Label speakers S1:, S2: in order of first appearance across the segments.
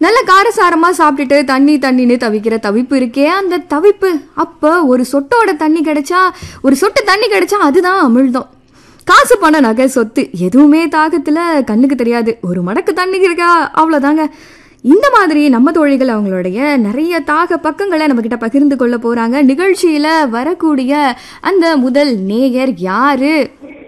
S1: நல்ல காரசாரமா சாப்பிட்டுட்டு தண்ணி தண்ணின்னு தவிக்கிற தவிப்பு இருக்கே அந்த தவிப்பு அப்ப ஒரு சொட்டோட தண்ணி கிடைச்சா ஒரு சொட்டு தண்ணி கிடைச்சா அதுதான் அமிழ்தம் காசு பணம் நகை சொத்து எதுவுமே தாகத்துல கண்ணுக்கு தெரியாது ஒரு மடக்கு தண்ணி இருக்கா அவ்வளவுதாங்க இந்த மாதிரி நம்ம தோழிகள் அவங்களுடைய நிறைய தாக பக்கங்களை நம்ம கிட்ட பகிர்ந்து கொள்ள போறாங்க நிகழ்ச்சியில வரக்கூடிய அந்த முதல் நேயர் யாரு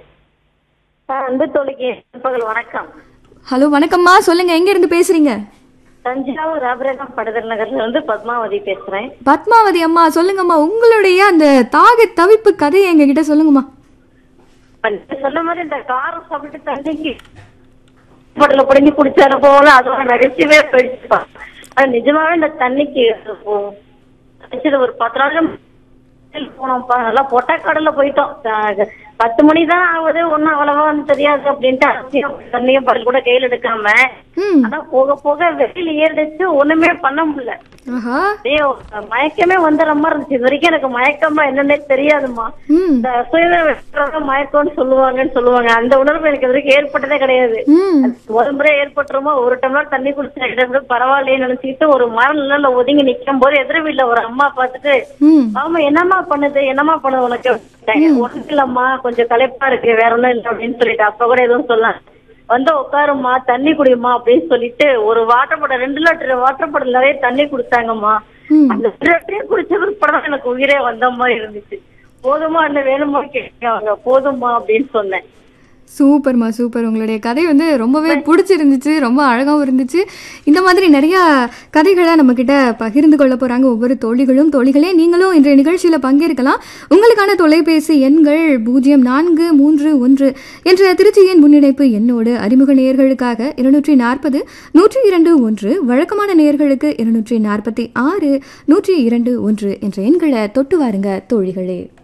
S2: ஆ, அன்பு தோழிக்கு நண்பகல் வணக்கம்
S1: ஹலோ வணக்கம்மா சொல்லுங்க எங்க இருந்து பேசுறீங்க
S2: தஞ்சாவூர் ராபரகம் படுதல் நகர்ல இருந்து பத்மாவதி பேசுறேன்
S1: பத்மாவதி அம்மா சொல்லுங்கம்மா உங்களுடைய அந்த தாக தவிப்பு கதையை எங்க கிட்ட சொல்லுங்கம்மா
S2: இப்ப நீங்க சொன்ன மாதிரி இந்த காரம் சாப்பிட்டு தண்ணிக்கு படல புடிங்கி குடிச்சாரு போல அதோட நகைச்சுவே போயிடுச்சுப்பா அது நிஜமாவே இந்த தண்ணிக்கு போ- கிடைச்சது ஒரு பத்து நாள் போனோம்ப்பா நல்லா பொட்டை கடல்ல போயிட்டோம் அஹ் பத்து மணி தான் ஆகுது ஒண்ணும் அவ்வளவா ஒண்ணும் தெரியாது அப்படின்ட்டு அரிசியும் தண்ணியும் பல் கூட கையில் எடுக்காம
S1: ம்
S2: ஆனா போக போக வெயில் ஏறிடுச்சு ஒண்ணுமே பண்ண முடியல
S1: ஆஹா
S2: அப்படியே ஒரு மயக்கமே வந்துடுற மாதிரி இருந்துச்சு இது வரைக்கும் எனக்கு மயக்கமா என்னன்னே தெரியாதுமா
S1: ம்
S2: இந்த சுயத மயக்கம்னு சொல்லுவாங்கன்னு சொல்லுவாங்க அந்த உணர்வு எனக்கு இது வரைக்கும் ஏற்பட்டதே கிடையாது
S1: ம்
S2: ஒரு முறை ஏற்பட்டுருமோ ஒரு டம்ளர் தண்ணி குடிச்சா கிட்ட பரவாயில்லையே நினைச்சுக்கிட்டு ஒரு மர நிழல்ல ஒதுங்கி நிக்கும் போது எதிர் வீட்டுல ஒரு அம்மா பார்த்துட்டு
S1: ம்
S2: ஆமா என்னம்மா பண்ணுது என்னம்மா பண்ணுது உனக்கு ஒண்ணும் இல்லம்மா கொஞ்சம் களைப்பா இருக்கு வேற ஒண்ணும் இல்லை அப்படின்னு சொல்லிட்டு அப்ப கூட எதுவும் சொல்லலாம் வந்து உட்காருமா தண்ணி குடிமா அப்படின்னு சொல்லிட்டு ஒரு வாட்டர் பாட்டில் ரெண்டு லிட்டர் வாட்டர் பாட்டில் நிறைய தண்ணி குடுத்தாங்கம்மா
S1: ம்
S2: அந்த ரெண்டு லிட்டரையும் குடிச்ச பிற்பாடு எனக்கு உயிரே வந்த மாதிரி இருந்துச்சு போதுமா என்ன வேணுமா கேட்காங்க போதுமா அப்படின்னு சொன்னேன்
S1: சூப்பர்மா சூப்பர் உங்களுடைய கதை வந்து ரொம்பவே பிடிச்சிருந்துச்சு ரொம்ப அழகாகவும் இருந்துச்சு இந்த மாதிரி நிறைய கதைகளை நம்ம கிட்ட பகிர்ந்து கொள்ள போறாங்க ஒவ்வொரு தோழிகளும் தோழிகளே நீங்களும் இன்றைய நிகழ்ச்சியில பங்கேற்கலாம் உங்களுக்கான தொலைபேசி எண்கள் பூஜ்ஜியம் நான்கு மூன்று ஒன்று என்ற திருச்சியின் முன்னிணைப்பு எண்ணோடு அறிமுக நேயர்களுக்காக இருநூற்றி நாற்பது நூற்றி இரண்டு ஒன்று வழக்கமான நேயர்களுக்கு இருநூற்றி நாற்பத்தி ஆறு நூற்றி இரண்டு ஒன்று என்ற எண்களை தொட்டு வாருங்க தோழிகளே